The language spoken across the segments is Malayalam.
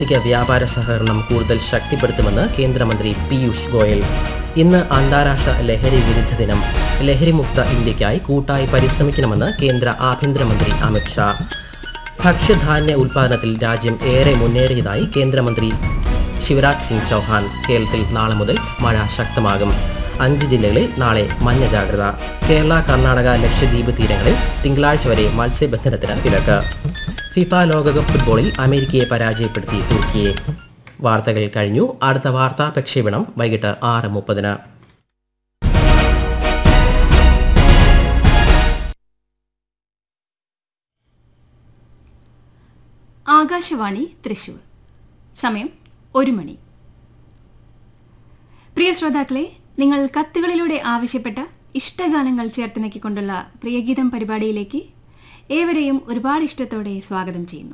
സാമ്പത്തിക വ്യാപാര സഹകരണം കൂടുതൽ ശക്തിപ്പെടുത്തുമെന്ന് കേന്ദ്രമന്ത്രി പീയൂഷ് ഗോയൽ ഇന്ന് അന്താരാഷ്ട്ര ലഹരി വിരുദ്ധ ദിനം ലഹരിമുക്ത ഇന്ത്യയ്ക്കായി കൂട്ടായി പരിശ്രമിക്കണമെന്ന് കേന്ദ്ര ആഭ്യന്തരമന്ത്രി അമിത് ഷാ ഭക്ഷ്യധാന്യ ഉൽപ്പാദനത്തിൽ രാജ്യം ഏറെ മുന്നേറിയതായി കേന്ദ്രമന്ത്രി ശിവരാജ് സിംഗ് ചൗഹാൻ കേരളത്തിൽ നാളെ മുതൽ മഴ ശക്തമാകും അഞ്ച് ജില്ലകളിൽ നാളെ മഞ്ഞ ജാഗ്രത കേരള കർണാടക ലക്ഷദ്വീപ് തീരങ്ങളിൽ തിങ്കളാഴ്ച വരെ മത്സ്യബന്ധനത്തിന് വിലക്ക് ഫിഫ ലോകകപ്പ് ഫുട്ബോളിൽ അമേരിക്കയെ പരാജയപ്പെടുത്തി തുർക്കിയെ വാർത്തകൾ കഴിഞ്ഞു അടുത്ത വാർത്താ പ്രക്ഷേപണം വൈകിട്ട് ആറ് മുപ്പതിന് ആകാശവാണി തൃശൂർ സമയം ഒരു മണി പ്രിയ ശ്രോതാക്കളെ നിങ്ങൾ കത്തുകളിലൂടെ ആവശ്യപ്പെട്ട ഇഷ്ടഗാനങ്ങൾ ചേർത്തിണക്കിക്കൊണ്ടുള്ള പ്രിയഗീതം പരിപാടിയിലേക്ക് ഏവരെയും ഒരുപാട് ഇഷ്ടത്തോടെ സ്വാഗതം ചെയ്യുന്നു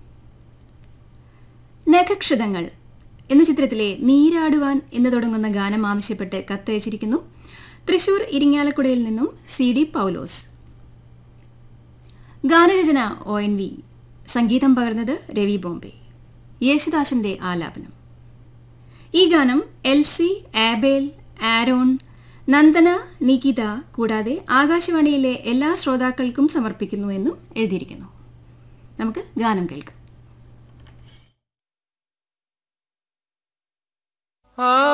നഖക്ഷതങ്ങൾ എന്ന ചിത്രത്തിലെ നീരാടുവാൻ എന്ന് തുടങ്ങുന്ന ഗാനം ആവശ്യപ്പെട്ട് കത്തയച്ചിരിക്കുന്നു തൃശൂർ ഇരിങ്ങാലക്കുടയിൽ നിന്നും സി ഡി പൗലോസ് ഗാനരചന ഒ എൻ വി സംഗീതം പകർന്നത് രവി ബോംബെ യേശുദാസിന്റെ ആലാപനം ഈ ഗാനം എൽ സി ആബേൽ ആരോൺ നന്ദന നികിത കൂടാതെ ആകാശവാണിയിലെ എല്ലാ ശ്രോതാക്കൾക്കും സമർപ്പിക്കുന്നു എന്നും എഴുതിയിരിക്കുന്നു നമുക്ക് ഗാനം കേൾക്കാം ആ